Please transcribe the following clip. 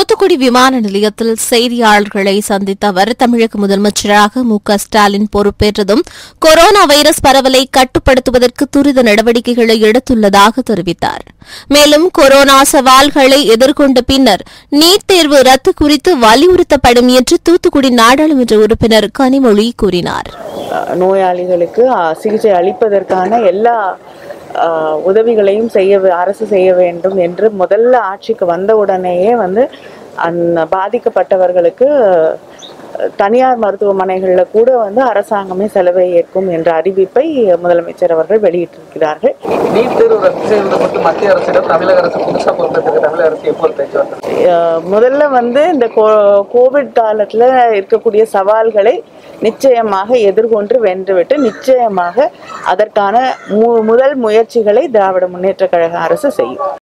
தூத்துக்குடி விமான நிலையத்தில் செய்தியாளர்களை சந்தித்த அவர் தமிழக முதலமைச்சராக மு க ஸ்டாலின் பொறுப்பேற்றதும் கொரோனா வைரஸ் பரவலை கட்டுப்படுத்துவதற்கு துரித நடவடிக்கைகளை எடுத்துள்ளதாக தெரிவித்தார் மேலும் கொரோனா சவால்களை எதிர்கொண்ட பின்னர் நீட் தேர்வு ரத்து குறித்து வலியுறுத்தப்படும் என்று தூத்துக்குடி நாடாளுமன்ற உறுப்பினர் கனிமொழி கூறினார் நோயாளிகளுக்கு அஹ், சிகிச்சை அளிப்பதற்கான எல்லா அஹ், உதவிகளையும் செய்ய வே- அரசு செய்ய வேண்டும் என்று முதல்ல ஆட்சிக்கு வந்த உடனேயே வந்து அந்த பாதிக்கப்பட்டவர்களுக்கு அஹ், தனியார் மருத்துவமனைகளில் கூட வந்து அரசாங்கமே செலவை ஏற்கும் என்ற அறிவிப்பை முதலமைச்சர் அவர்கள் வெளியிட்டிருக்கிறார்கள் நீட் தேர்வு ரத்து செய்வது மட்டும் மத்திய அரசிடம் தமிழக அரசு புதுசா பொறுப்பேற்று தமிழக அரசு எப்போது பேச்சுவார்த்தை அஹ், முதல்ல வந்து இந்த கோ- கோவிட் காலத்துல இருக்கக்கூடிய சவால்களை நிச்சயமாக எதிர்கொண்டு வென்றுவிட்டு நிச்சயமாக அதற்கான மு- முதல் முயற்சிகளை திராவிட முன்னேற்ற கழக அரசு செய்யும்